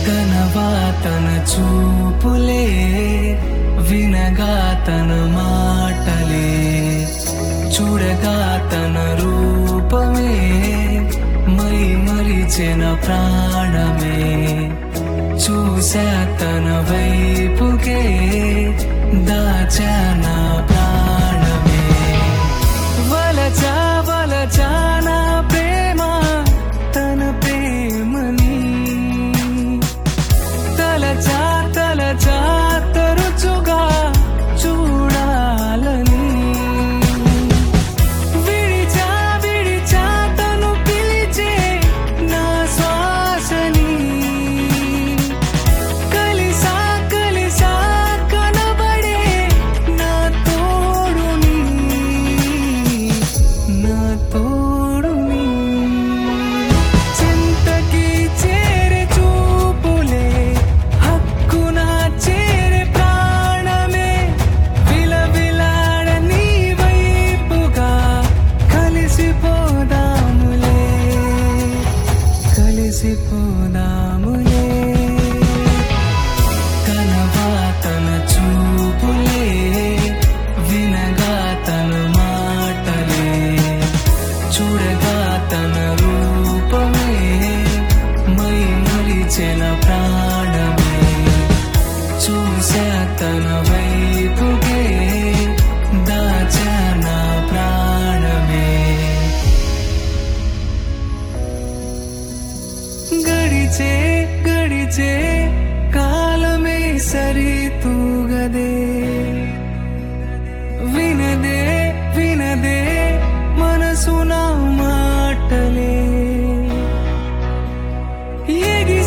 కనవా తన చూపులే వినగా తన మాటలే చూడగా తన రూపమే మై మరిచిన ప్రాణమే చూసా తన వైపుకే దాచా నా ప్రాణమే వలచా వలచా నా ప్రేమ తన ప్రేమని తలచా తలచా తరచుగా చూడాలని విడిచా విడిచా తను పిలిచే నా శ్వాసని కలిసా కలిసా కనబడే నా తోడుని నా తోడుని చింతకి చేరే చూపులే హక్కున చేరే ప్రాణమే విలవిలాడ నీ వైపుగా కలిసిపోదాములే కలిసిపోదాములే కనవా తన చూపులే వినగా తన మాటలే చూడగా తన రూపమే మై మరిచిన ప్రాణమే చూసా తన వైపుకే దాచా నా ప్రాణమే గడిచే గడిచే కాలమే సరితూగదే వినదే వినదే మనసు నా మాటలే ఎగిసి